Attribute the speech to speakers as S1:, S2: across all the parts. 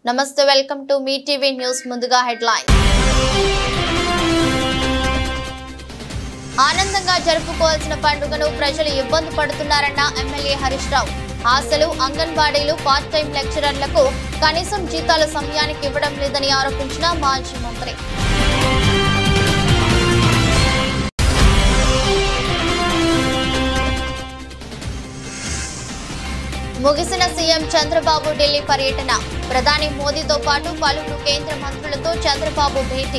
S1: నమస్తే welcome to మీ TV news ముందుగా హెడ్లైన్ ఆనందంగా జరుపుకోవాల్సిన పండుగను ప్రజలు ఇబ్బంది పడుతున్నారన్న ఎమ్మెల్యే హరీష్ రావు ఆశలు అంగన్వాడీలు పార్ట్ టైం లెక్చరర్లకు కనీసం జీతాల సమయానికి ఇవ్వడం లేదని ఆరోపించిన మాజీ మంత్రి ముగిసిన సీఎం చంద్రబాబు ఢిల్లీ పర్యటన ప్రధాని మోదీతో పాటు పలువురు కేంద్ర మంత్రులతో చంద్రబాబు భేటీ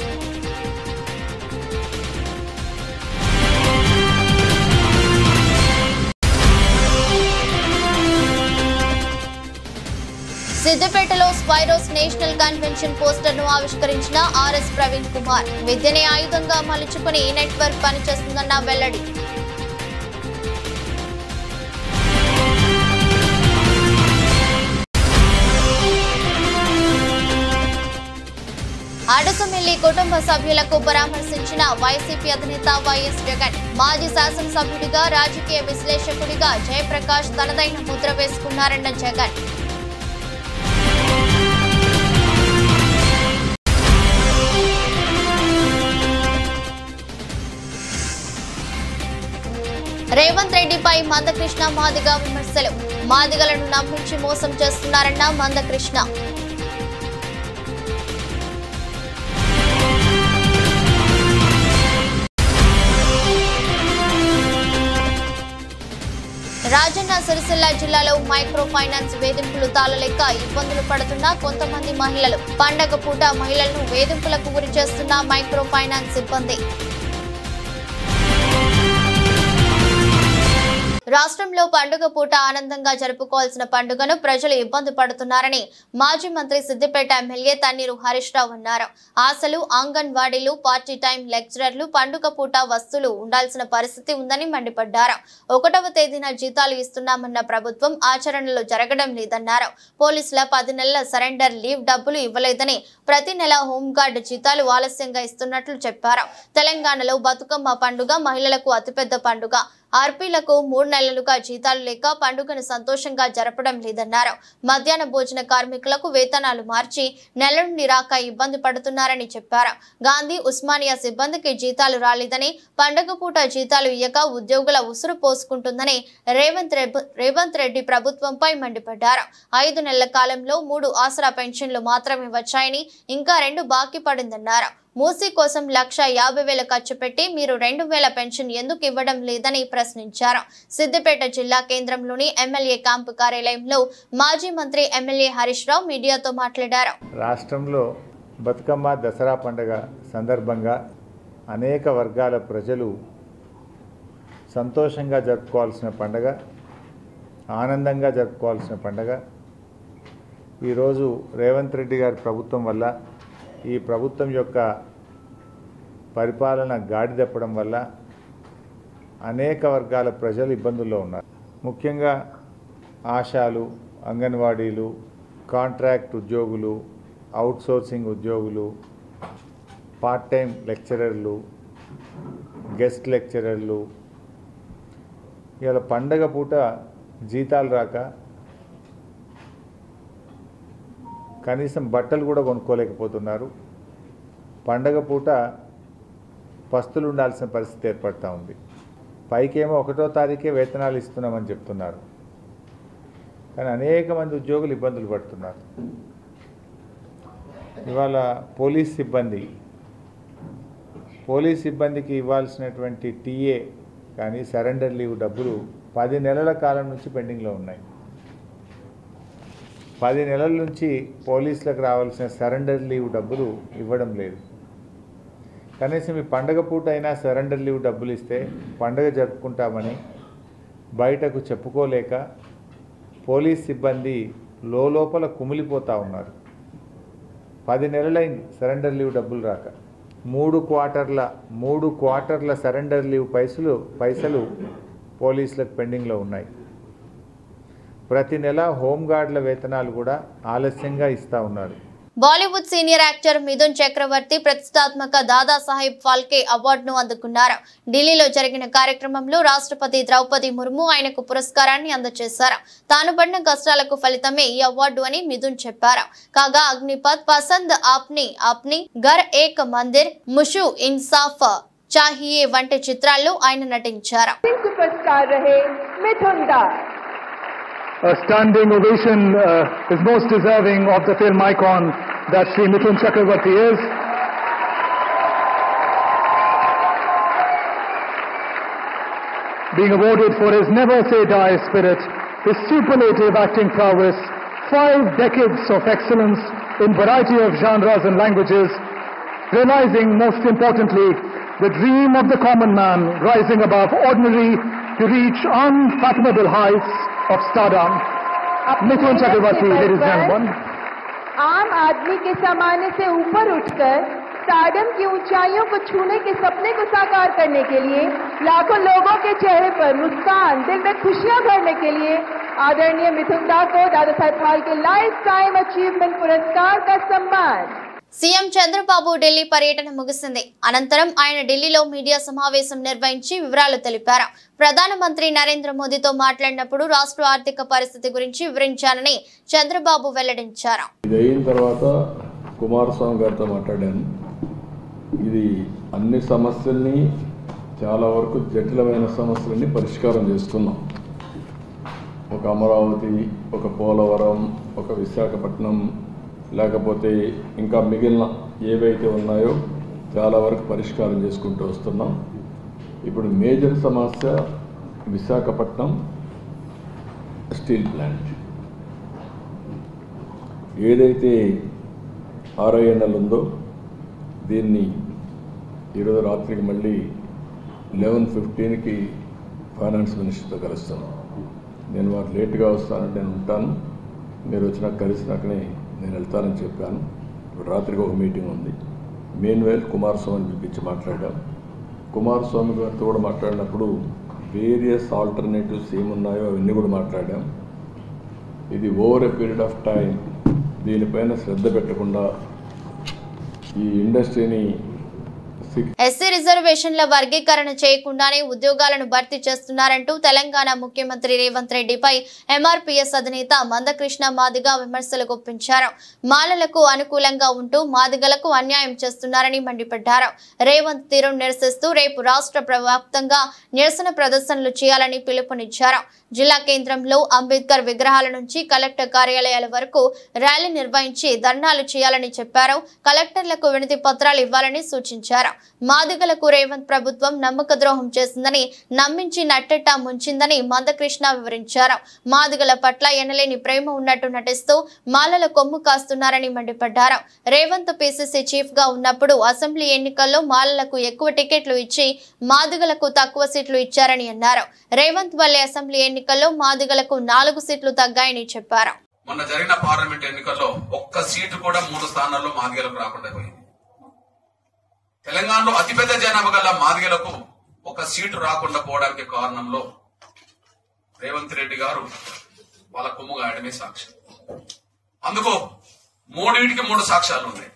S1: సిద్దిపేటలో స్పైరోస్ నేషనల్ కన్వెన్షన్ పోస్టర్ ను ఆవిష్కరించిన ఆర్ఎస్ ప్రవీణ్ కుమార్ విద్యనే ఆయుధంగా మలుచుకుని ఈ నెట్వర్క్ పనిచేస్తుందన్న వెల్లడి అడుసుమిల్లి కుటుంబ సభ్యులకు పరామర్శించిన వైసీపీ అధినేత వైఎస్ జగన్ మాజీ శాసనసభ్యుడిగా రాజకీయ విశ్లేషకుడిగా జయప్రకాష్ తనదైన ముద్ర వేసుకున్నారన్న జగన్ రేవంత్ రెడ్డిపై మందకృష్ణ మాదిగ విమర్శలు మాదిగలను నమ్మించి మోసం చేస్తున్నారన్న మందకృష్ణ రాజన్న సిరిసిల్ల జిల్లాలో మైక్రో ఫైనాన్స్ వేధింపులు తాళలేక ఇబ్బందులు పడుతున్న కొంతమంది మహిళలు పండగ పూట మహిళలను వేధింపులకు గురి చేస్తున్న మైక్రో ఫైనాన్స్ సిబ్బంది రాష్ట్రంలో పండుగ పూట ఆనందంగా జరుపుకోవాల్సిన పండుగను ప్రజలు ఇబ్బంది పడుతున్నారని మాజీ మంత్రి సిద్దిపేట ఎమ్మెల్యే తన్నీరు హరీష్ రావు అన్నారు ఆశలు అంగన్వాడీలు పార్టీ టైం లెక్చరర్లు పండుగ పూట వస్తువులు ఉండాల్సిన పరిస్థితి ఉందని మండిపడ్డారు ఒకటవ తేదీన జీతాలు ఇస్తున్నామన్న ప్రభుత్వం ఆచరణలో జరగడం లేదన్నారు పోలీసుల పది నెలల సరెండర్ లీవ్ డబ్బులు ఇవ్వలేదని ప్రతి నెల హోంగార్డు జీతాలు ఆలస్యంగా ఇస్తున్నట్లు చెప్పారు తెలంగాణలో బతుకమ్మ పండుగ మహిళలకు అతిపెద్ద పండుగ ఆర్పీలకు మూడు నెలలుగా జీతాలు లేక పండుగను సంతోషంగా జరపడం లేదన్నారు మధ్యాహ్న భోజన కార్మికులకు వేతనాలు మార్చి నెల నుండి రాక ఇబ్బంది పడుతున్నారని చెప్పారు గాంధీ ఉస్మానియా సిబ్బందికి జీతాలు రాలేదని పండుగ పూట జీతాలు ఇయ్యక ఉద్యోగుల ఉసురు పోసుకుంటుందని రేవంత్ రెడ్డి రేవంత్ రెడ్డి ప్రభుత్వంపై మండిపడ్డారు ఐదు నెలల కాలంలో మూడు ఆసరా పెన్షన్లు మాత్రమే వచ్చాయని ఇంకా రెండు బాకీ పడిందన్నారు మూసీ కోసం లక్ష యాభై వేల ఖర్చు పెట్టి మీరు రెండు వేల పెన్షన్ ఎందుకు ఇవ్వడం లేదని ప్రశ్నించారు సిద్దిపేట జిల్లా కేంద్రంలోని ఎమ్మెల్యే క్యాంపు కార్యాలయంలో మాజీ మంత్రి ఎమ్మెల్యే హరీష్ రావు మీడియాతో మాట్లాడారు
S2: రాష్ట్రంలో బతుకమ్మ దసరా పండుగ సందర్భంగా అనేక వర్గాల ప్రజలు సంతోషంగా జరుపుకోవాల్సిన పండుగ ఆనందంగా జరుపుకోవాల్సిన పండుగ ఈరోజు రేవంత్ రెడ్డి గారి ప్రభుత్వం వల్ల ఈ ప్రభుత్వం యొక్క పరిపాలన గాడి తప్పడం వల్ల అనేక వర్గాల ప్రజలు ఇబ్బందుల్లో ఉన్నారు ముఖ్యంగా ఆశాలు అంగన్వాడీలు కాంట్రాక్ట్ ఉద్యోగులు అవుట్సోర్సింగ్ ఉద్యోగులు పార్ట్ టైం లెక్చరర్లు గెస్ట్ లెక్చరర్లు ఇవాళ పండగ పూట జీతాలు రాక కనీసం బట్టలు కూడా కొనుక్కోలేకపోతున్నారు పండగ పూట పస్తులు ఉండాల్సిన పరిస్థితి ఏర్పడతా ఉంది పైకేమో ఒకటో తారీఖే వేతనాలు ఇస్తున్నామని చెప్తున్నారు కానీ అనేక మంది ఉద్యోగులు ఇబ్బందులు పడుతున్నారు ఇవాళ పోలీస్ సిబ్బంది పోలీస్ సిబ్బందికి ఇవ్వాల్సినటువంటి టీఏ కానీ సరెండర్ లీవ్ డబ్బులు పది నెలల కాలం నుంచి పెండింగ్లో ఉన్నాయి పది నెలల నుంచి పోలీసులకు రావాల్సిన సరెండర్ లీవ్ డబ్బులు ఇవ్వడం లేదు కనీసం ఈ పండగ పూట అయినా సరెండర్ లీవ్ డబ్బులు ఇస్తే పండగ జరుపుకుంటామని బయటకు చెప్పుకోలేక పోలీస్ సిబ్బంది లోపల కుమిలిపోతూ ఉన్నారు పది నెలలైంది సరెండర్ లీవ్ డబ్బులు రాక మూడు క్వార్టర్ల మూడు క్వార్టర్ల సరెండర్ లీవ్ పైసలు పైసలు పోలీసులకు పెండింగ్లో ఉన్నాయి ప్రతి నెల హోంగార్డుల వేతనాలు కూడా ఆలస్యంగా ఇస్తూ ఉన్నారు
S1: Bollywood senior actor Mithun Chakraborty ప్రతిష్టాత్మక దాదాసాహెబ్ ఫాల్కే అవార్డును అందుకున్నారు ఢిల్లీలో జరిగిన కార్యక్రమంలో రాష్ట్రపతి ద్రౌపది ముర్ము ఆయనకు పురస్కారాన్ని అందజేశారు తాను పడిన కష్టాలకు ఫలితమే ఈ అవార్డు అని మిథున్ చెప్పారు కాగా అగ్నిపత్ పసంద్ ఆప్ని ఆప్ని గర్ ఏక్ మందిర్ ముషు ఇన్సాఫ్ చాహియే వంటి చిత్రాల్లో ఆయన నటించారు
S3: सुपरस्टार रहे मिथुन दास
S4: A standing ovation uh, is most deserving of the film icon that Sri Mithun Chakravarti is. Being awarded for his never say die spirit, his superlative acting prowess, five decades of excellence in variety of genres and languages, realizing most importantly the dream of the common man rising above ordinary to reach unfathomable heights of stardom. Mithun Chakravarti, ladies and gentlemen.
S3: आम आदमी के सामान्य से ऊपर उठकर stardom की ऊंचाइयों को छूने के सपने को साकार करने के लिए लाखों लोगों के चेहरे पर मुस्कान दिल में खुशियां भरने के लिए आदरणीय मिथुन दा को Dada Saheb Phalke life time achievement पुरस्कार का सम्मान
S1: సీఎం చంద్రబాబు ఢిల్లీ పర్యటన ముగిసింది అనంతరం ఆయన ఢిల్లీలో మీడియా సమావేశం నిర్వహించి వివరాలు తెలిపారు ప్రధానమంత్రి నరేంద్ర మోదీతో మాట్లాడినప్పుడు రాష్ట్ర ఆర్థిక పరిస్థితి గురించి వివరించానని చంద్రబాబు వెల్లడించారు
S5: ఇది అయిన తర్వాత కుమారస్వామి గారితో మాట్లాడాను ఇది అన్ని సమస్యల్ని చాలా వరకు జటిలమైన సమస్యలన్నీ పరిష్కారం చేసుకున్నాం ఒక అమరావతి ఒక పోలవరం ఒక విశాఖపట్నం లేకపోతే ఇంకా మిగిలిన ఏవైతే ఉన్నాయో చాలా వరకు పరిష్కారం చేసుకుంటూ వస్తున్నాం ఇప్పుడు మేజర్ సమస్య విశాఖపట్నం స్టీల్ ప్లాంట్ ఏదైతే ఆర్ఐఎన్ఎల్ ఉందో దీన్ని ఈరోజు రాత్రికి మళ్ళీ లెవెన్ ఫిఫ్టీన్కి ఫైనాన్స్ మినిస్టర్తో కలుస్తాను నేను వారు లేట్గా వస్తానంటే నేను ఉంటాను మీరు వచ్చినాక కలిసినాకనే నేను వెళ్తానని చెప్పాను ఇప్పుడు రాత్రికి ఒక మీటింగ్ ఉంది మెయిన్వేల్ కుమారస్వామిని పిలిపించి మాట్లాడాం కుమారస్వామి గారితో కూడా మాట్లాడినప్పుడు వేరియస్ ఆల్టర్నేటివ్స్ ఏమున్నాయో అవన్నీ కూడా మాట్లాడాం ఇది over a period of time దీనిపైన శ్రద్ధ పెట్టకుండా ఈ ఇండస్ట్రీని సిక్స్
S1: ఎస్సీ రిజర్వేషన్ల వర్గీకరణ చేయకుండానే ఉద్యోగాలను భర్తీ చేస్తున్నారంటూ తెలంగాణ ముఖ్యమంత్రి రేవంత్ రెడ్డిపై ఎంఆర్పీఎస్ అధినేత మందకృష్ణ మాదిగ విమర్శలు గుప్పించారు మాలలకు అనుకూలంగా ఉంటూ మాదిగలకు అన్యాయం చేస్తున్నారని మండిపడ్డారు రేవంత్ తీరును నిరసిస్తూ రేపు రాష్ట్ర వ్యాప్తంగా నిరసన ప్రదర్శనలు చేయాలని పిలుపునిచ్చారు జిల్లా కేంద్రంలో అంబేద్కర్ విగ్రహాల నుంచి కలెక్టర్ కార్యాలయాల వరకు ర్యాలీ నిర్వహించి ధర్నాలు చేయాలని చెప్పారు కలెక్టర్లకు వినతి పత్రాలు ఇవ్వాలని సూచించారు మాదిగలకు రేవంత్ ప్రభుత్వం నమ్మక ద్రోహం చేసిందని నమ్మించి నట్టెట్టా ముంచిందని మందకృష్ణ వివరించారు మాదిగల పట్ల ఎనలేని ప్రేమ ఉన్నట్టు నటిస్తూ మాలల కొమ్ము కాస్తున్నారని మండిపడ్డారు రేవంత్ పిసిసి చీఫ్ గా ఉన్నప్పుడు అసెంబ్లీ ఎన్నికల్లో మాలలకు ఎక్కువ టికెట్లు ఇచ్చి మాదిగలకు తక్కువ సీట్లు ఇచ్చారని అన్నారు రేవంత్ వల్లే అసెంబ్లీ ఎన్నికల్లో మాదిగలకు నాలుగు సీట్లు తగ్గాయని చెప్పారు
S6: మొన్న జరిగిన పార్లమెంట్ ఎన్నికల్లో ఒక్క సీటు కూడా మూడు స్థానాల్లో మాదిగలకు రాకుండా పోయింది తెలంగాణలో అతిపెద్ద జనాభా గల మాదిగలకు ఒక సీటు రాకుండా పోవడానికి కారణంలో రేవంత్ రెడ్డి గారు వాళ్ళ కొమ్ము గాయడమే సాక్ష్యం అందుకు మూడింటికి మూడు సాక్ష్యాలు ఉన్నాయి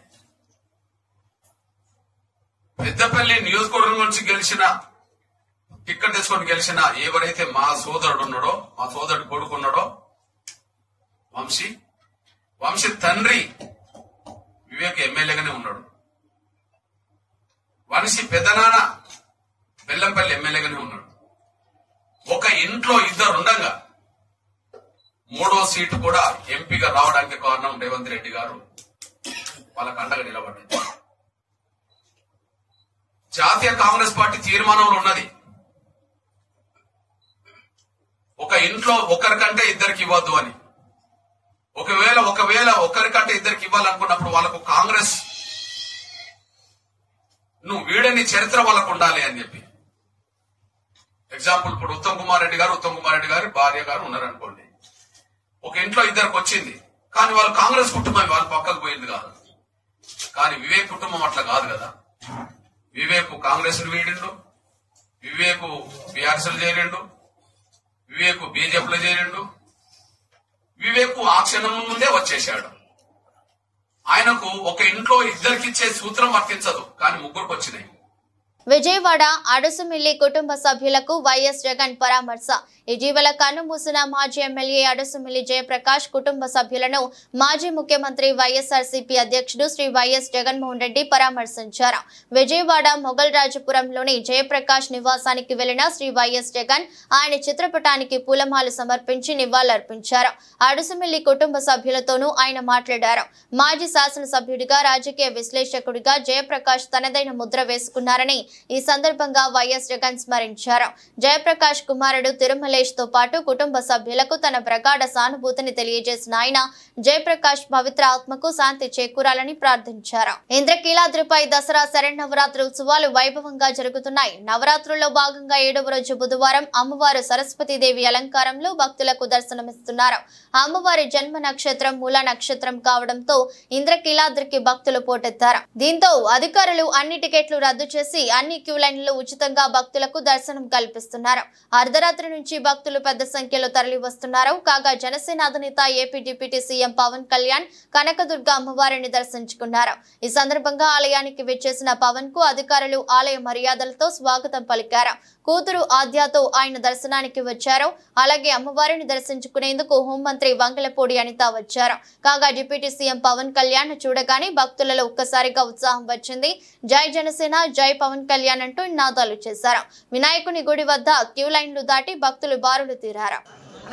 S6: పెద్దపల్లి నియోజకవర్గం నుంచి గెలిచిన టిక్కెట్ తెచ్చుకొని గెలిచిన ఎవరైతే మా సోదరుడు ఉన్నాడో మా సోదరుడు కొడుకు ఉన్నాడో వంశీ వంశీ తండ్రి వివేక్ ఎమ్మెల్యేగానే ఉన్నాడు వంశీ పెద్దనాన్న బెల్లంపల్లి ఎమ్మెల్యేగానే ఉన్నాడు ఒక ఇంట్లో ఇద్దరు ఉండగా మూడో సీటు కూడా ఎంపీగా రావడానికి కారణం రేవంత్ రెడ్డి గారు వాళ్ళకు అండగా నిలబడ్డారు జాతీయ కాంగ్రెస్ పార్టీ తీర్మానంలో ఉన్నది ఒక ఇంట్లో ఒకరికంటే ఇద్దరికి ఇవ్వద్దు అని ఒకవేళ ఒకవేళ ఒకరికంటే ఇద్దరికి ఇవ్వాలనుకున్నప్పుడు వాళ్ళకు కాంగ్రెస్ నువ్వు వీడని చరిత్ర వాళ్ళకు ఉండాలి అని చెప్పి ఎగ్జాంపుల్ ఇప్పుడు ఉత్తమ్ కుమార్ రెడ్డి గారు ఉత్తమ్ కుమార్ రెడ్డి గారి భార్య గారు ఉన్నారనుకోండి ఒక ఇంట్లో ఇద్దరికి వచ్చింది కానీ వాళ్ళు కాంగ్రెస్ కుటుంబం వాళ్ళు పక్కకు పోయింది కాదు కానీ వివేక్ కుటుంబం అట్లా కాదు కదా వివేక్ కాంగ్రెస్ వీడిండు వివేక్ బీఆర్ఎస్లు చేరిండు వివేక్ బీజేపీలో చేరిండు వివేక్ ఆ క్షణం ముందే వచ్చేశాడు ఆయనకు ఒక ఇంట్లో ఇద్దరికి ఇచ్చే సూత్రం వర్తించదు కానీ ముగ్గురికి వచ్చినాయి
S1: విజయవాడ అడుసుమిల్లి కుటుంబ సభ్యులకు వైఎస్ జగన్ పరామర్శ ఇటీవల కన్నుమూసిన మాజీ ఎమ్మెల్యే అడుసుమిల్లి జయప్రకాష్ కుటుంబ సభ్యులను మాజీ ముఖ్యమంత్రి వైఎస్ఆర్సీపీ అధ్యక్షుడు శ్రీ వైఎస్ జగన్మోహన్ రెడ్డి పరామర్శించారు విజయవాడ మొగల్ రాజపురంలోని జయప్రకాష్ నివాసానికి వెళ్లిన శ్రీ వైఎస్ జగన్ ఆయన చిత్రపటానికి పూలమాలు సమర్పించి నివాళులర్పించారు అడుసుమిల్లి కుటుంబ సభ్యులతోనూ ఆయన మాట్లాడారు మాజీ శాసనసభ్యుడిగా రాజకీయ విశ్లేషకుడిగా జయప్రకాష్ తనదైన ముద్ర వేసుకున్నారని ఈ సందర్భంగా వైఎస్ జగన్ స్మరించారు జయప్రకాష్ కుమారుడు తిరుమలేష్ తో పాటు కుటుంబ సభ్యులకు తన ప్రగాఢ సానుభూతిని తెలియజేసిన ఆయన జయప్రకాష్ పవిత్ర ఆత్మకు శాంతి చేకూరాలని ప్రార్థించారు ఇంద్రకీలాద్రిపై దసరా శరణవరాత్రి ఉత్సవాలు వైభవంగా జరుగుతున్నాయి నవరాత్రుల్లో భాగంగా ఏడవ రోజు బుధవారం అమ్మవారు సరస్వతీదేవి అలంకారంలో భక్తులకు దర్శనమిస్తున్నారు అమ్మవారి జన్మ నక్షత్రం మూల నక్షత్రం కావడంతో ఇంద్రకీలాద్రికి భక్తులు పోటెత్తారు దీంతో అధికారులు అన్ని టికెట్లు రద్దు చేసి అన్ని క్యూ లైన్లలో ఉచితంగా భక్తులకు దర్శనం కల్పిస్తున్నారు అర్ధరాత్రి నుంచి భక్తులు పెద్ద సంఖ్యలో తరలి వస్తున్నారు కాగా జనసేన అధినేత AP deputy CM Pawan Kalyan Kanakadurga అమ్మవారిని దర్శించుకున్నారు ఈ సందర్భంగా ఆలయానికి విచ్చేసిన పవన్ కు అధికారులు ఆలయ మర్యాదలతో స్వాగతం పలికారు కూతురు ఆద్యాతో ఆయన దర్శనానికి వచ్చారు అలాగే అమ్మవారిని దర్శించుకునేందుకు హోంమంత్రి వంగలపూడి అనిత వచ్చారు కాగా డిప్యూటీ సీఎం పవన్ కళ్యాణ్ చూడగానే భక్తులలో ఒక్కసారిగా ఉత్సాహం వచ్చింది జై జనసేన జై పవన్ కళ్యాణ్ అంటూ నినాదాలు చేశారు వినాయకుని గుడి వద్ద క్యూ లైన్లు దాటి భక్తులు బారులు తీరారు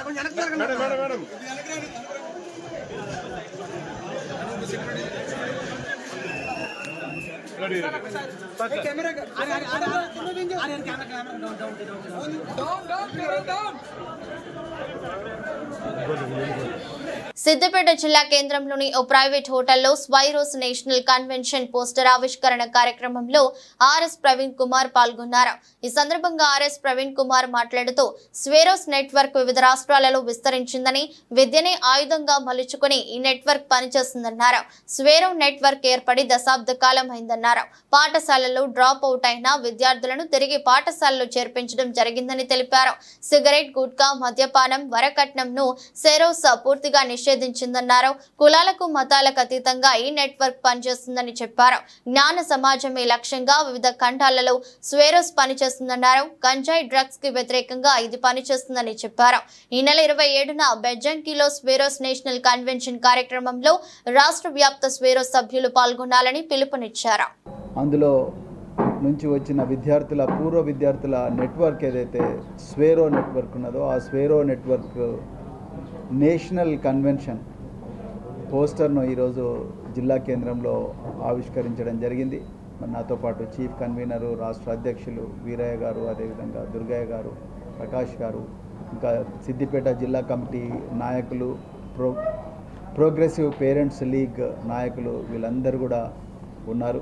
S1: సిద్దిపేట జిల్లా కేంద్రంలోని ఓ ప్రైవేట్ హోటల్లో స్వైరోస్ నేషనల్ కన్వెన్షన్ పోస్టర్ ఆవిష్కరణ కార్యక్రమంలో ఆర్ఎస్ ప్రవీణ్ కుమార్ పాల్గొన్నారు ఈ సందర్భంగా ఆర్ఎస్ ప్రవీణ్ కుమార్ మాట్లాడుతూ స్వేరోస్ నెట్వర్క్ వివిధ రాష్ట్రాలలో విస్తరించిందని విద్యనే ఆయుధంగా మలుచుకుని ఈ నెట్వర్క్ పనిచేస్తుందన్నారు స్వేరో నెట్వర్క్ ఏర్పడి దశాబ్ద కాలం అయిందన్నారు పాఠశాలల్లో డ్రాప్ అవుట్ అయిన విద్యార్థులను తిరిగి పాఠశాలలో చేర్పించడం జరిగిందని తెలిపారు సిగరెట్ గుట్కా మద్యపానం వరకట్నంను సెరోస్ పూర్తిగా నిషేధించిందన్నారు కులాలకు మతాలకు అతీతంగా ఈ నెట్వర్క్ పనిచేస్తుందని చెప్పారు జ్ఞాన సమాజమే లక్ష్యంగా వివిధ ఖండాలలో స్వేరోస్ పనిచేస్తుందన్నారు గంజాయి డ్రగ్స్ కి వ్యతిరేకంగా ఇది పనిచేస్తుందని చెప్పారు ఈ నెల ఇరవై ఏడున బెజ్జంకిలో స్వేరోస్ నేషనల్ కన్వెన్షన్ కార్యక్రమంలో రాష్ట్ర వ్యాప్త స్వేరోస్ సభ్యులు పాల్గొనాలని పిలుపునిచ్చారు
S7: అందులో నుంచి వచ్చిన విద్యార్థుల పూర్వ విద్యార్థుల నెట్వర్క్ ఏదైతే స్వేరో నెట్వర్క్ ఉన్నదో ఆ స్వేరో నెట్వర్క్ నేషనల్ కన్వెన్షన్ పోస్టర్ను ఈరోజు జిల్లా కేంద్రంలో ఆవిష్కరించడం జరిగింది మరి నాతో పాటు చీఫ్ కన్వీనరు రాష్ట్ర అధ్యక్షులు వీరయ్య గారు అదేవిధంగా దుర్గయ్య గారు ప్రకాష్ గారు ఇంకా సిద్దిపేట జిల్లా కమిటీ నాయకులు ప్రో ప్రోగ్రెసివ్ పేరెంట్స్ లీగ్ నాయకులు వీళ్ళందరూ కూడా ఉన్నారు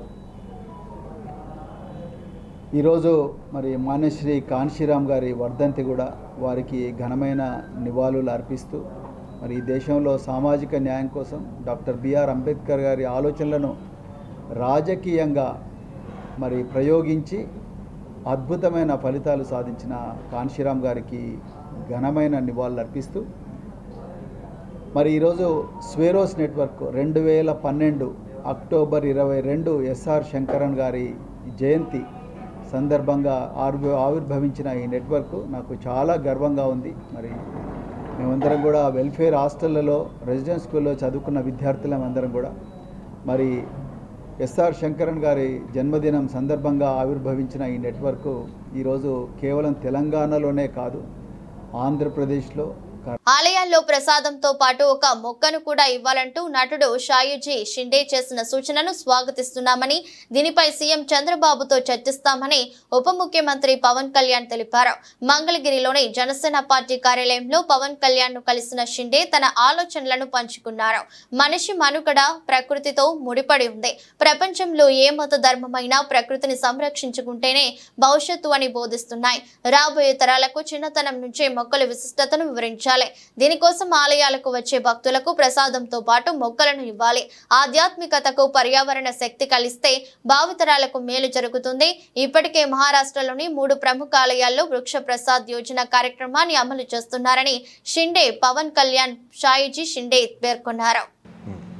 S7: ఈరోజు మరి మాన్యశ్రీ కాన్షీరామ్ గారి వర్ధంతి కూడా వారికి ఘనమైన నివాళులు అర్పిస్తూ మరి ఈ దేశంలో సామాజిక న్యాయం కోసం డాక్టర్ బిఆర్ అంబేద్కర్ గారి ఆలోచనలను రాజకీయంగా మరి ప్రయోగించి అద్భుతమైన ఫలితాలు సాధించిన కాన్షీరామ్ గారికి ఘనమైన నివాళులు అర్పిస్తూ మరి ఈరోజు స్వేరోస్ నెట్వర్క్ రెండు వేల పన్నెండు అక్టోబర్ ఇరవై రెండు ఎస్ఆర్ శంకరన్ గారి జయంతి సందర్భంగా ఆవిర్భ ఆవిర్భవించిన ఈ నెట్వర్క్ నాకు చాలా గర్వంగా ఉంది మరి మేమందరం కూడా వెల్ఫేర్ హాస్టళ్లలో రెసిడెన్స్ స్కూల్లో చదువుకున్న విద్యార్థులం అందరం కూడా మరి ఎస్ఆర్ శంకరన్ గారి జన్మదినం సందర్భంగా ఆవిర్భవించిన ఈ నెట్వర్క్ ఈరోజు కేవలం తెలంగాణలోనే కాదు ఆంధ్రప్రదేశ్లో
S1: ఆలయాల్లో ప్రసాదంతో పాటు ఒక మొక్కను కూడా ఇవ్వాలంటూ నటుడు షాయుజీ షిండే చేసిన సూచనను స్వాగతిస్తున్నామని దీనిపై సీఎం చంద్రబాబుతో చర్చిస్తామని ఉప ముఖ్యమంత్రి పవన్ కళ్యాణ్ తెలిపారు మంగళగిరిలోని జనసేన పార్టీ కార్యాలయంలో పవన్ కళ్యాణ్ ను కలిసిన షిండే తన ఆలోచనలను పంచుకున్నారు మనిషి మనుగడ ప్రకృతితో ముడిపడి ఉంది ప్రపంచంలో ఏ మత ధర్మమైనా ప్రకృతిని సంరక్షించుకుంటేనే భవిష్యత్తు అని బోధిస్తున్నాయి రాబోయే తరాలకు చిన్నతనం నుంచే మొక్కల విశిష్టతను వివరించాలి దీనికోసం ఆలయాలకు వచ్చే భక్తులకు ప్రసాదంతో పాటు మొక్కలను ఇవ్వాలి ఆధ్యాత్మికతకు పర్యావరణ శక్తి కలిస్తే భావితరాలకు మేలు జరుగుతుంది ఇప్పటికే మహారాష్ట్రలోని మూడు ప్రముఖ ఆలయాల్లో వృక్ష ప్రసాద్ యోజన కార్యక్రమాన్ని అమలు చేస్తున్నారని షిండే పవన్ కళ్యాణ్ షాయిజీ షిండే పేర్కొన్నారు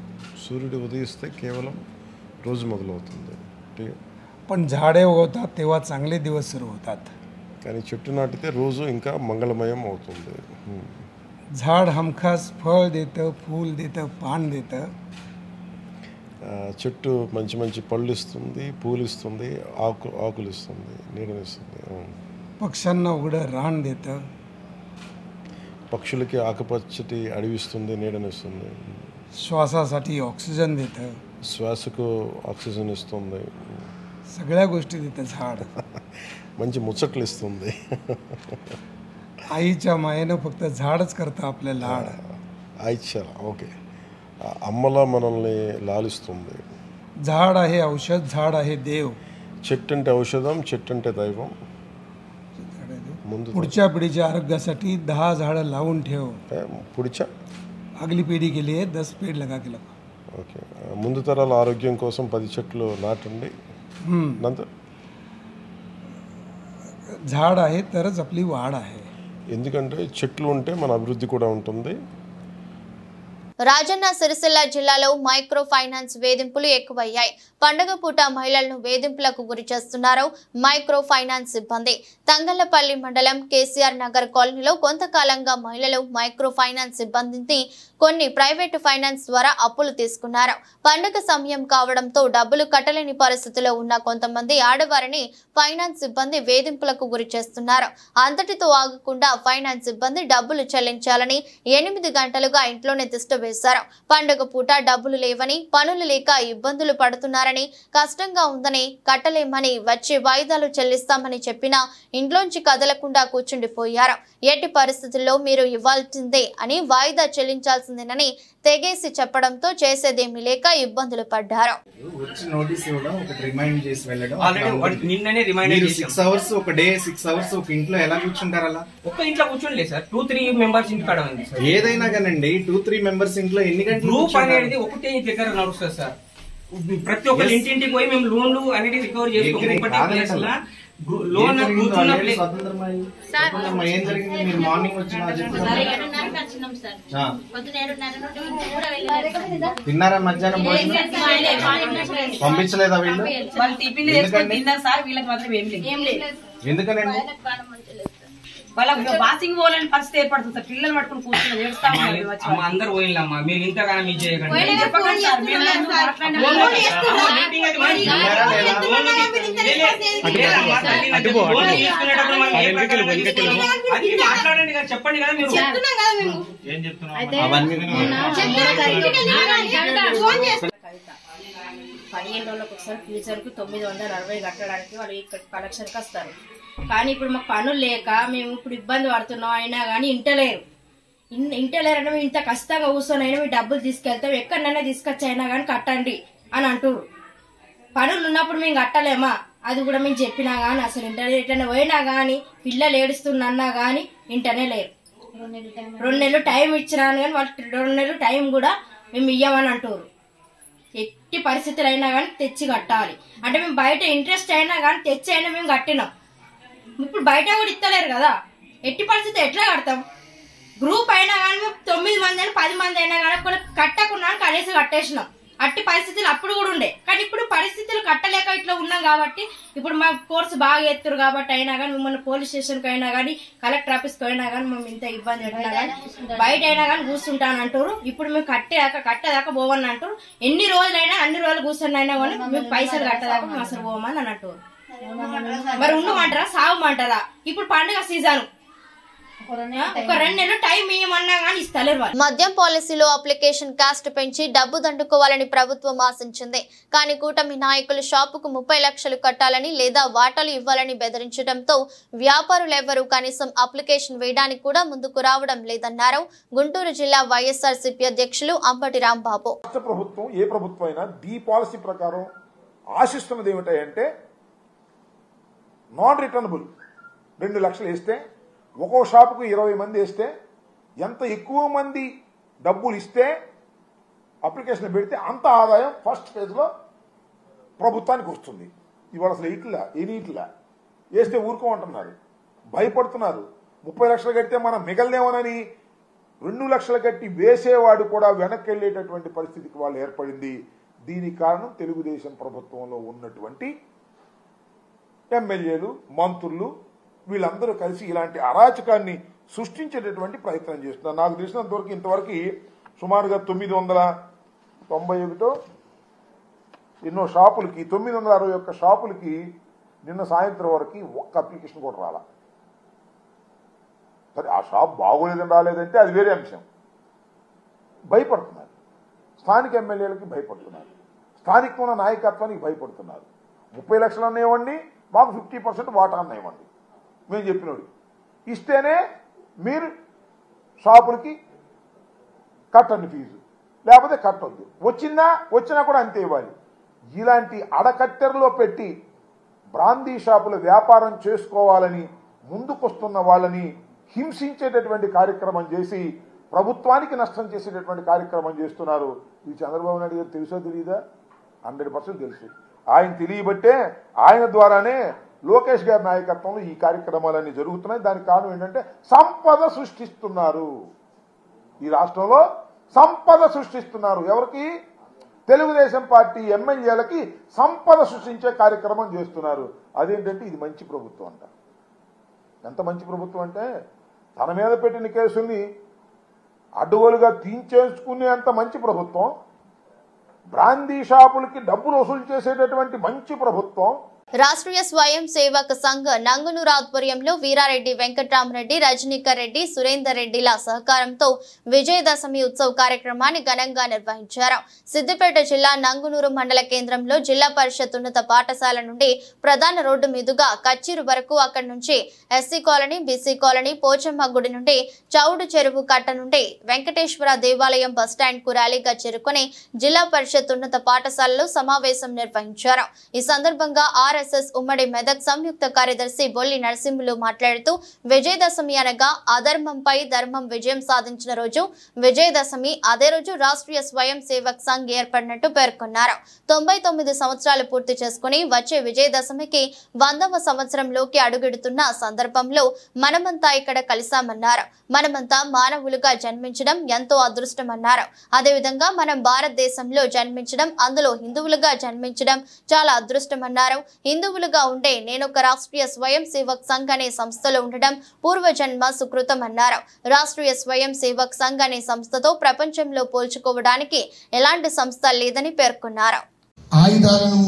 S8: సూర్యుడు ఉదయిస్తే కేవలం రోజు మొదలవుతుంది టి-
S9: पण झाडे होतात तेव्हा चांगले दिवस सुरू होतात
S8: కానీ చెట్టు నాటితే రోజు ఇంకా మంగళమయం అవుతుంది హ్మ్.
S9: झाड हमखास फळ देतं फूल देतं पान देतं
S8: ఆ, చెట్టు మంచి మంచి పళ్ళు ఇస్తుంది పూలు ఇస్తుంది ఆకు ఆకులు ఇస్తుంది నీడనిస్తుంది అవును.
S9: पक्ष्यांना उघडं रान देतं
S8: పక్షులకి ఆకుపచ్చటి అడవిస్తుంది నీడనిస్తుంది
S9: श्वासासाठी ऑक्सिजन देतं
S8: శ్వాసకు ఆక్సిజన్ ఇస్తుంది
S9: सगळ्या गोष्टी देतं झाड
S8: మంచి ముచ్చట్లు ఇస్తుంది
S9: आईच्या मायेनं फक्त झाडच करतं आपलं लाड
S8: ఐచ్ఛల ఓకే ఆ అమ్మలా మనల్ని లాలిస్తుంది
S9: झाड आहे औषध झाड आहे देव
S8: చెట్టు అంటే ఔషధం చెట్టు అంటే దైవం ముందు
S9: पुढच्या पिढीच्या आरोग्यासाठी दहा झाडं लावून ठेव
S8: పుడిచా
S9: अगली पिढी के लिए दस पेड़ लगा के लगा
S8: ఓకే ఆ, ముందు తరాల ఆరోగ్యం కోసం పది చెట్లు నాటండి
S9: हम्म.
S8: నంత
S9: झाड आहे तरच आपली वाढ आहे
S8: ఎందుకంటే చెట్లు ఉంటే మన అభివృద్ధి కూడా ఉంటుంది
S1: రాజన్న సిరిసిల్ల జిల్లాలో మైక్రో ఫైనాన్స్ వేధింపులు ఎక్కువయ్యాయి పండగ పూట మహిళలను వేధింపులకు గురి చేస్తున్నారు మైక్రో ఫైనాన్స్ సిబ్బంది తంగళ్లపల్లి మండలం కేసీఆర్ నగర్ కాలనీలో కొంతకాలంగా మహిళలు మైక్రో ఫైనాన్స్ సిబ్బందిని కొన్ని ప్రైవేటు ఫైనాన్స్ ద్వారా అప్పులు తీసుకున్నారు పండగ సమయం కావడంతో డబ్బులు కట్టలేని పరిస్థితిలో ఉన్న కొంతమంది ఆడవారిని ఫైనాన్స్ సిబ్బంది వేధింపులకు గురి చేస్తున్నారు అంతటితో ఆగకుండా ఫైనాన్స్ సిబ్బంది డబ్బులు చెల్లించాలని ఎనిమిది గంటలుగా ఇంట్లోనే తిష్టవేశారు పండుగ పూట డబ్బులు లేవని పనులు లేక ఇబ్బందులు పడుతున్నారని కష్టంగా ఉందని కట్టలేమని వచ్చే వాయిదాలు చెల్లిస్తామని చెప్పినా ఇంట్లోంచి కదలకుండా కూర్చుండిపోయారు ఎట్టి పరిస్థితుల్లో మీరు ఇవ్వాల్సిందే అని వాయిదా చెల్లించాల్సిందేనని తెగేసి చెప్పడంతో చేసేదేమీ లేక ఇబ్బందులు పడ్డారు
S10: వచ్చి నోటీస్ ఇవ్వడం ఒకటి రిమైండ్ చేసి వెళ్ళడం
S11: Already ఒకటి నిన్ననే remind
S10: మీరు
S11: చేశాం.
S10: సిక్స్ అవర్స్ ఒక డే సిక్స్ అవర్స్ ఒక ఇంట్లో ఎలా కూర్చుంటారు అలా
S11: ఒక్క ఇంట్లో కూర్చోండి సార్ టూ త్రీ మెంబర్స్ ఇంటికాడ ఉంది సార్
S10: ఏదైనా కానండి టూ త్రీ మెంబర్స్ ఇంట్లో ఎన్ని గంటలు
S11: గ్రూప్
S10: కూర్చుంటారు?
S11: అనేది ఒకటే దగ్గర నడుస్తుంది సార్ ప్రతి ఒక్కరి
S10: Yes.
S11: ఇంటింటికి పోయి మేము లోన్లు అనేది రికవర్ చేసుకోము
S10: దగ్గరే
S11: ఒకటే
S10: కాదండి
S11: ప్లేస్
S10: అసలు.
S11: లోన్
S10: ఏం జరిగిందో
S11: కూర్చున్న
S10: already
S11: ప్లేస్
S10: స్వతంత్రమై చెప్పండమ్మా, ఏం జరిగింది మీరు మార్నింగ్ వచ్చిన ఆ. తిన్నారా మధ్యాహ్నం భోజనం పంపించలేదా వీళ్ళు
S12: వాళ్ళు టిఫిన్ చేసుకొని తిన్నారు సార్ వీళ్ళకి మాత్రం ఏం లేదు
S10: ఎందుకనండి
S12: వాళ్ళకి వాసింగ్ పోలేని పరిస్థితి ఏర్పడుతుంది సార్ పిల్లలు పట్టుకుని కూర్చుని ఏడుస్తా ఉన్నారు వీళ్ళు వచ్చి
S11: అమ్మ అందరు పోయినమ్మా మీరు ఇంతగానో మీ చేయకండి
S12: పోయినా చెప్పకండి సార్, మేము మాట్లాడినాం.
S11: లోన్
S12: చేస్తున్నా.
S11: మీటింగ్ అది మరి.
S10: తిన్నారా లేదా?
S11: లోన్ తీసుకునే- లేదా మాట్లాడినట్టు లోన్ తీసుకునేటప్పుడు మనం ఏ ప్రకారం తీసుకోవాలో అది మాట్లాడండి కదా చెప్పండి కదా మీరు ఏం చెప్తున్నాం
S10: అవన్నీ
S13: పదిహేను రోజులకు ఒకసారి ఫ్యూచర్కి తొమ్మిది వందల అరవై కట్టడానికి వాళ్ళు ఇక్కడ కలెక్షన్కి వస్తారు కానీ ఇప్పుడు మాకు పనులు లేక మేము ఇప్పుడు ఇబ్బంది పడుతున్నాం అయినా కానీ ఇంటలేరు ఇన్- ఇంటలేరు అంటే మేము ఇంత కష్టంగా కూర్చొని అయినా మీ డబ్బులు తీసుకెళ్తాం ఎక్కడైనా తీసుకొచ్చి అయినా కానీ కట్టండి అని అంటారు పనులు ఉన్నప్పుడు మేము కట్టలేమా అది కూడా మేము చెప్పినా కానీ అసలు ఇంటర్ ఎటైనా పోయినా కానీ పిల్లలు ఏడుస్తున్నా కానీ ఇంటనే లేరు రెండు నెలలు టైం ఇచ్చినాను కానీ వాళ్ళు రెండు నెలలు టైం కూడా మేము ఇయ్యమని అంటారు ఎట్టి పరిస్థితులు అయినా కానీ తెచ్చి కట్టాలి అంటే మేము బయట ఇంట్రెస్ట్ అయినా కానీ తెచ్చి అయినా మేము కట్టినాం ఇప్పుడు బయట కూడా ఇస్తలేరు కదా ఎట్టి పరిస్థితి ఎట్లా కడతాం గ్రూప్ అయినా కానీ మేము తొమ్మిది మంది అని పది మంది అయినా కానీ కొన్ని కట్టకుండా కనీసం కట్టేసినాం అట్టి పరిస్థితులు అప్పుడు కూడా ఉండే కానీ ఇప్పుడు పరిస్థితులు కట్టలేక ఇట్లా ఉన్నాం కాబట్టి ఇప్పుడు మా కోర్సు బాగా ఎత్తురు కాబట్టి అయినా కానీ మిమ్మల్ని పోలీస్ స్టేషన్కి అయినా కానీ కలెక్టర్ ఆఫీస్కి అయినా కానీ మేము ఇంత ఇబ్బంది పెట్టినా కానీ బయట అయినా కానీ కూర్చుంటాను అంటారు ఇప్పుడు మేము కట్టేదాకా కట్టేదాకా పోవని అంటారు ఎన్ని రోజులైనా అన్ని రోజులు కూర్చొని అయినా కానీ మేము పైసలు కట్టేదాకా మేము అసలు పోవమని అని అంటారు మరి ఉండమంటారా సాగమంటారా ఇప్పుడు పండుగ సీజన్ ఒక రెండు నెలలు టైం ఇవ్వమన్నా కానీ ఇస్తలేరు వాళ్ళు
S1: మద్యం పాలసీలో అప్లికేషన్ కాస్ట్ పెంచి డబ్బు దండుకోవాలని ప్రభుత్వం ఆశించింది కానీ కూటమి నాయకులు షాపుకు ముప్పై లక్షలు కట్టాలని లేదా వాటాలు ఇవ్వాలని బెదిరించడంతో వ్యాపారులెవ్వరూ కనీసం అప్లికేషన్ వేయడానికి కూడా ముందుకు రావడం లేదన్నారు గుంటూరు జిల్లా వైఎస్ఆర్సీపీ అధ్యక్షులు అంబటి రాంబాబు
S14: రాష్ట్ర ప్రభుత్వం ఏ ప్రభుత్వం అయినా దీ పాలసీ ప్రకారం ఆశిస్తున్నది ఏమిటంటే నాన్ రిటర్నబుల్ రెండు లక్షలు వేస్తే ఒక్కో షాపుకు ఇరవై మంది వేస్తే ఎంత ఎక్కువ మంది డబ్బులు ఇస్తే అప్లికేషన్ పెడితే అంత ఆదాయం ఫస్ట్ ఫేజ్లో ప్రభుత్వానికి వస్తుంది ఇవాళ అసలు ఇట్లా ఎనీ ఇట్లా వేస్తే ఊరుకోమంటున్నారు భయపడుతున్నారు ముప్పై లక్షలు కడితే మనం మిగలదేమోనని రెండు లక్షలు కట్టి వేసేవాడు కూడా వెనక్కి వెళ్ళేటటువంటి పరిస్థితికి వాళ్ళు ఏర్పడింది దీనికి కారణం తెలుగుదేశం ప్రభుత్వంలో ఉన్నటువంటి ఎమ్మెల్యేలు మంత్రులు వీళ్ళందరూ కలిసి ఇలాంటి అరాచకాన్ని సృష్టించేటటువంటి ప్రయత్నం చేస్తున్నారు నాకు తెలిసినంతవరకు ఇంతవరకు సుమారుగా తొమ్మిది వందల తొంభై ఒకటో ఎన్నో షాపులకి తొమ్మిది వందల అరవై ఒక్క షాపులకి నిన్న సాయంత్రం వరకు ఒక్క అప్లికేషన్ కూడా రాలా సరే ఆ షాప్ బాగోలేదని రాలేదంటే అది వేరే అంశం భయపడుతున్నారు స్థానిక ఎమ్మెల్యేలకి భయపడుతున్నారు స్థానికంగా ఉన్న నాయకత్వానికి భయపడుతున్నారు ముప్పై లక్షలు అన్న ఇవ్వండి మాకు ఫిఫ్టీ పర్సెంట్ వాటా అన్న ఇవ్వండి మేము చెప్పినోడు ఇస్తేనే మీరు షాపులకి కట్టండి ఫీజు లేకపోతే కట్టొద్దు వచ్చిందా వచ్చినా కూడా అంతే ఇవ్వాలి ఇలాంటి అడకట్టెరలో పెట్టి బ్రాందీ షాపుల వ్యాపారం చేసుకోవాలని ముందుకొస్తున్న వాళ్ళని హింసించేటటువంటి కార్యక్రమం చేసి ప్రభుత్వానికి నష్టం చేసేటటువంటి కార్యక్రమం చేస్తున్నారు ఇది చంద్రబాబు నాయుడు గారు తెలుసో తెలియదా హండ్రెడ్ పర్సెంట్ తెలుసు ఆయన తెలియబట్టే ఆయన ద్వారానే లోకేష్ గారి నాయకత్వంలో ఈ కార్యక్రమాలన్నీ జరుగుతున్నాయి దానికి కారణం ఏంటంటే సంపద సృష్టిస్తున్నారు ఈ రాష్ట్రంలో సంపద సృష్టిస్తున్నారు ఎవరికి తెలుగుదేశం పార్టీ ఎమ్మెల్యేలకి సంపద సృష్టించే కార్యక్రమం చేస్తున్నారు అదేంటంటే ఇది మంచి ప్రభుత్వం అంట ఎంత మంచి ప్రభుత్వం అంటే తన మీద పెట్టిన కేసుల్ని అడ్డుగోలుగా తీయించేసుకునే అంత మంచి ప్రభుత్వం బ్రాందీ షాపులకి డబ్బులు వసూలు చేసేటటువంటి మంచి ప్రభుత్వం
S1: రాష్ట్రీయ స్వయం సేవక్ సంఘ్ నంగునూరు ఆధ్వర్యంలో వీరారెడ్డి వెంకట్రామరెడ్డి రజనీకర్ రెడ్డి సురేందర్ రెడ్డిల సహకారంతో విజయదశమి ఉత్సవ్ కార్యక్రమాన్ని ఘనంగా నిర్వహించారు సిద్దిపేట జిల్లా నంగునూరు మండల కేంద్రంలో జిల్లా పరిషత్ ఉన్నత పాఠశాల నుండి ప్రధాన రోడ్డు మీదుగా కచ్చీరు వరకు అక్కడి నుంచి SC colony BC colony Pochamma గుడి నుండి చౌడు చెరువు కట్ట నుండి వెంకటేశ్వర దేవాలయం బస్టాండ్ కు ర్యాలీగా చేరుకుని జిల్లా పరిషత్ ఉన్నత పాఠశాలలో సమావేశం నిర్వహించారు ఈ సందర్భంగా ఆర్ఎస్ఎస్ ఉమ్మడి మెదక్ సంయుక్త కార్యదర్శి బొల్లి నరసింహులు మాట్లాడుతూ విజయదశమి అనగా అధర్మంపై ధర్మం విజయం సాధించిన రోజు విజయదశమి అదే రోజు రాష్ట్రీయ స్వయం సేవక్ సంఘ్ ఏర్పడినట్టు పేర్కొన్నారు తొంభై తొమ్మిది సంవత్సరాలు పూర్తి చేసుకుని వచ్చే విజయదశమికి వందవ సంవత్సరంలోకి అడుగెడుతున్న సందర్భంలో మనమంతా ఇక్కడ కలిశామన్నారు మనమంతా మానవులుగా జన్మించడం ఎంతో అదృష్టమన్నారు అదేవిధంగా మనం భారతదేశంలో జన్మించడం అందులో హిందువులుగా జన్మించడం చాలా అదృష్టమన్నారు హిందువులుగా ఉండే నేను ఒక రాష్ట్రీయ స్వయం సేవక్ సంఘ్ అనే సంస్థలో ఉండడం పూర్వజన్మ సుకృతం అన్నారు రాష్ట్రీయ స్వయం సేవక్ సంఘ్ అనే సంస్థతో ప్రపంచంలో పోల్చుకోవడానికి ఎలాంటి సంస్థ లేదని పేర్కొన్నారు
S15: ఆయుధాలను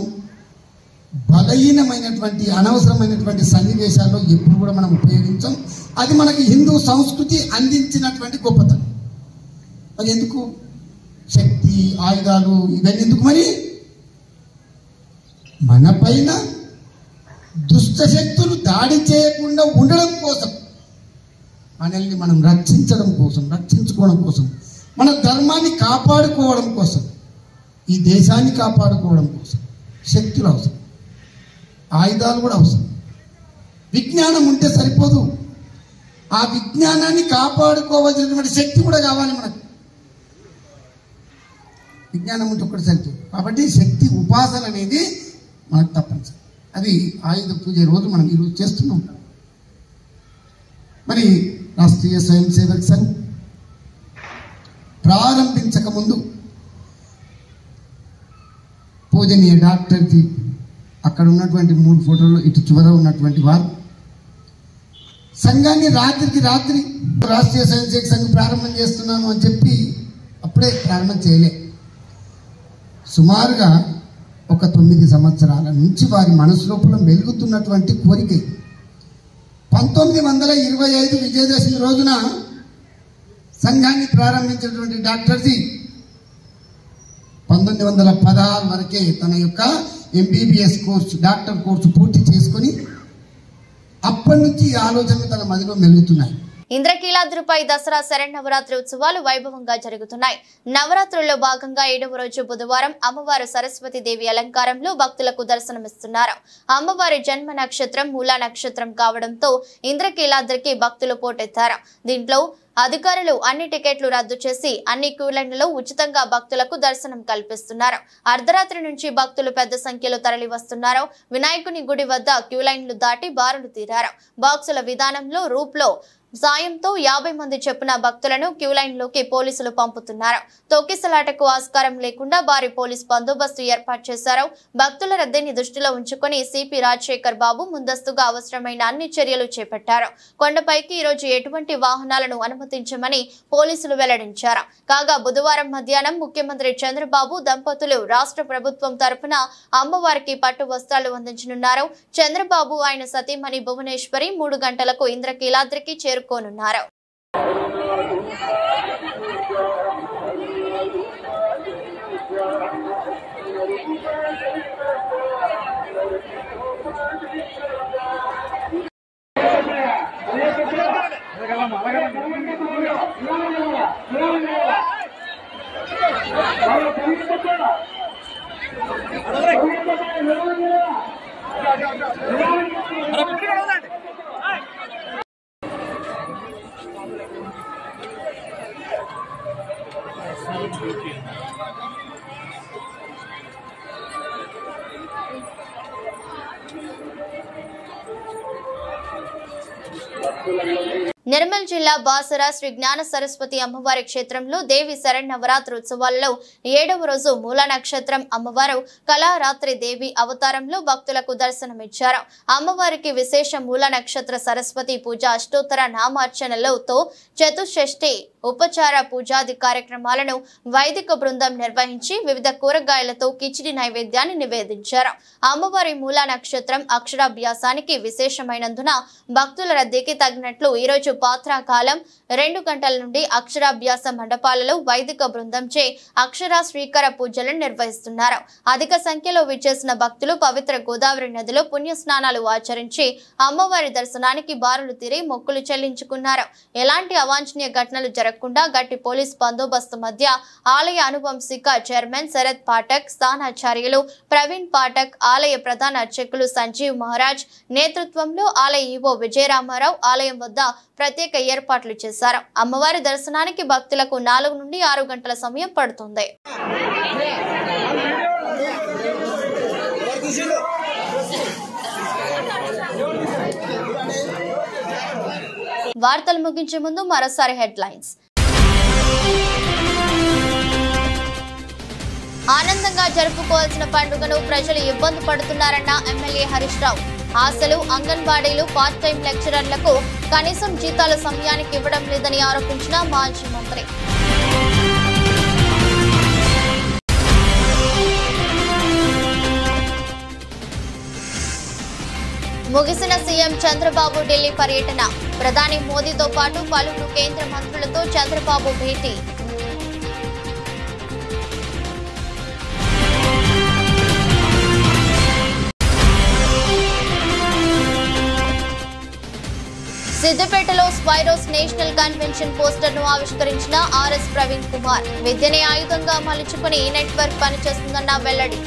S15: బలహీనమైనటువంటి అనవసరమైనటువంటి సన్నివేశాల్లో ఎప్పుడు కూడా మనం ఉపయోగించాం అది మనకి హిందూ సంస్కృతి అందించినటువంటి గొప్పతనం అది ఎందుకు శక్తి ఆయుధాలు ఇవన్నీ ఎందుకు మరి మన పైన దుష్ట శక్తులు దాడి చేయకుండా ఉండడం కోసం మనల్ని మనం రక్షించడం కోసం రక్షించుకోవడం కోసం మన ధర్మాన్ని కాపాడుకోవడం కోసం ఈ దేశాన్ని కాపాడుకోవడం కోసం శక్తులు అవసరం ఆయుధాలు కూడా అవసరం విజ్ఞానం ఉంటే సరిపోదు ఆ విజ్ఞానాన్ని కాపాడుకోవాల్సినటువంటి శక్తి కూడా కావాలి మనకు విజ్ఞానం ఉంటే ఒకటి సరిపోదు కాబట్టి శక్తి ఉపాసన అనేది మనకు తప్పనిసరి అది ఆయుధ పూజ రోజు మనం ఈరోజు చేస్తున్నాం మరి రాష్ట్రీయ స్వయం సేవక్ సంఘ్ ప్రారంభించక ముందు పూజనీయ డాక్టర్ది అక్కడ ఉన్నటువంటి మూడు ఫోటోలు ఇటు చివర ఉన్నటువంటి వారు సంఘాన్ని రాత్రికి రాత్రి రాష్ట్రీయ స్వయం సేవక్ సంఘ్ ప్రారంభం చేస్తున్నాను అని చెప్పి అప్పుడే ప్రారంభం చేయలే సుమారుగా ఒక తొమ్మిది సంవత్సరాల నుంచి వారి మనసు లోపల మెలుగుతున్నటువంటి కోరిక ఇది. పంతొమ్మిది వందల ఇరవై ఐదు విజయదశమి రోజున సంఘాన్ని ప్రారంభించినటువంటి డాక్టర్ది పంతొమ్మిది వందల పదహారు వరకే తన యొక్క ఎంబీబీఎస్ కోర్సు డాక్టర్ కోర్సు పూర్తి చేసుకొని అప్పటి నుంచి ఈ ఆలోచనలు తన మదిలో మెలుగుతున్నాయి
S1: ఇంద్రకీలాద్రిపై దసరా శరణవరాత్రి ఉత్సవాలు వైభవంగా జరుగుతున్నాయి నవరాత్రుల్లో భాగంగా ఏడవ రోజు బుధవారం అమ్మవారు సరస్వతి దేవి అలంకారంలో భక్తులకు దర్శనమిస్తున్నారు అమ్మవారి జన్మ నక్షత్రం మూలా నక్షత్రం కావడంతో ఇంద్రకీలాద్రికి భక్తులు పోటెత్తారు దీంట్లో అధికారులు అన్ని టికెట్లు రద్దు చేసి అన్ని క్యూ లైన్లలో ఉచితంగా భక్తులకు దర్శనం కల్పిస్తున్నారు అర్ధరాత్రి నుంచి భక్తులు పెద్ద సంఖ్యలో తరలి వస్తున్నారు వినాయకుని గుడి వద్ద క్యూ లైన్లు దాటి బారులు తీరారు బాక్సుల విధానంలో రూప్ లో సాయంతో యాభై మంది చొప్పున భక్తులను క్యూ లైన్ లోకి పోలీసులు పంపుతున్నారు తొక్కిసలాటకు ఆస్కారం లేకుండా భారీ పోలీస్ బందోబస్తు ఏర్పాటు చేశారు భక్తుల రద్దీని దృష్టిలో ఉంచుకొని సిపి రాజశేఖర్ బాబు ముందస్తుగా అవసరమైన అన్ని చర్యలు చేపట్టారు కొండపైకి ఈ రోజు ఎటువంటి వాహనాలను అనుమతించమని పోలీసులు వెల్లడించారు కాగా బుధవారం మధ్యాహ్నం ముఖ్యమంత్రి చంద్రబాబు దంపతులు రాష్ట్ర ప్రభుత్వం తరపున అమ్మవారికి పట్టు వస్త్రాలు అందించనున్నారు చంద్రబాబు ఆయన సతీమణి భువనేశ్వరి మూడు గంటలకు ఇంద్రకీలాద్రికి చేరుకోనున్నారు నిర్మల్ జిల్లా బాసర శ్రీ జ్ఞాన సరస్వతి అమ్మవారి క్షేత్రంలో దేవి శరణవరాత్రి ఉత్సవాల్లో ఏడవ రోజు మూల నక్షత్రం అమ్మవారు కళారాత్రి దేవి అవతారంలో భక్తులకు దర్శనమిచ్చారు అమ్మవారికి విశేష మూల నక్షత్ర సరస్వతి పూజ అష్టోత్తర నామార్చనలతో చతుషష్ఠి ఉపచార పూజాది కార్యక్రమాలను వైదిక బృందం నిర్వహించి వివిధ కూరగాయలతో కిచిడి నైవేద్యాన్ని నివేదించారు అమ్మవారి మూల నక్షత్రం అక్షరాభ్యాసానికి విశేషమైనందున భక్తుల రద్దీకి తగినట్లు ఈరోజు పాత్రా కాలం రెండు గంటల నుండి అక్షరాభ్యాస మండపాలలో వైదిక బృందంచే అక్షర స్వీకార పూజలను నిర్వహిస్తున్నారు అధిక సంఖ్యలో విచ్చేసిన భక్తులు పవిత్ర గోదావరి నదిలో పుణ్య స్నానాలు ఆచరించి అమ్మవారి దర్శనానికి బారులు తీరి మొక్కులు చెల్లించుకున్నారు ఎలాంటి అవాంఛనీయ ఘటనలు జరగకుండా గట్టి పోలీస్ బందోబస్తు మధ్య ఆలయ అనువంశిక చైర్మన్ శరత్ పాఠక్ స్థానాచార్యులు ప్రవీణ్ పాఠక్ ఆలయ ప్రధాన అర్చకులు సంజీవ్ మహారాజ్ నేతృత్వంలో ఆలయ ఈవో విజయరామారావు ఆలయం వద్ద ప్రత్యేక ఏర్పాట్లు చేశారు అమ్మవారి దర్శనానికి భక్తులకు నాలుగు నుండి ఆరు గంటల సమయం పడుతుంది వార్తలు ముగించే ముందు మరోసారి హెడ్లైన్స్ ఆనందంగా జరుపుకోవాల్సిన పండుగను ప్రజలు ఇబ్బంది పడుతున్నారన్న ఎమ్మెల్యే హరీష్ రావు ఆశలు అంగన్వాడీలు పార్ట్ టైం లెక్చరర్లకు కనీసం జీతాల సమయానికి ఇవ్వడం లేదని ఆరోపించిన మాజీ మంత్రి ముగిసిన సీఎం చంద్రబాబు ఢిల్లీ పర్యటన ప్రధాని మోదీతో పాటు పలువురు కేంద్ర మంత్రులతో చంద్రబాబు భేటీ సిద్దిపేటలో స్పైరోస్ నేషనల్ కన్వెన్షన్ పోస్టర్ ను ఆవిష్కరించిన ఆర్ఎస్ ప్రవీణ్ కుమార్ విద్యనే ఆయుధంగా మలుచుకుని ఈ నెట్వర్క్ పనిచేస్తుందన్న వెల్లడి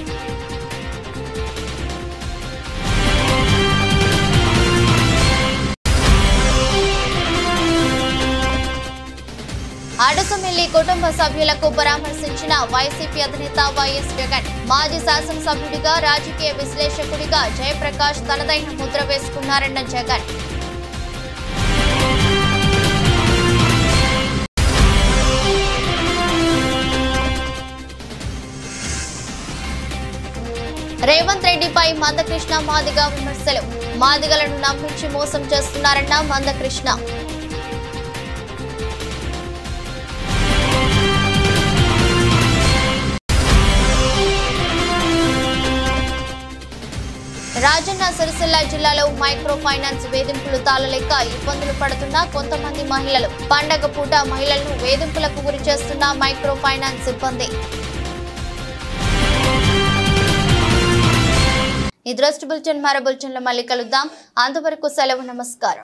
S1: అడసుమిల్లి కుటుంబ సభ్యులకు పరామర్శించిన వైసీపీ అధినేత వైఎస్ జగన్ మాజీ శాసనసభ్యుడిగా రాజకీయ విశ్లేషకుడిగా జయప్రకాష్ తనదైన ముద్ర వేసుకున్నారన్న జగన్ రేవంత్ రెడ్డిపై మందకృష్ణ మాదిగ విమర్శలు మాదిగలను నమ్మించి మోసం చేస్తున్నారన్న మందకృష్ణ రాజన్న సిరిసిల్ల జిల్లాలో మైక్రో ఫైనాన్స్ వేధింపులు తాళలేక ఇబ్బందులు పడుతున్న కొంతమంది మహిళలు పండగ పూట మహిళలను వేధింపులకు గురి చేస్తున్న మైక్రో ఫైనాన్స్ సిబ్బంది ఈ దృష్టి బులెటిన్ మరో బులెటిన్లో మళ్ళీ కలుద్దాం అంతవరకు సెలవు నమస్కారం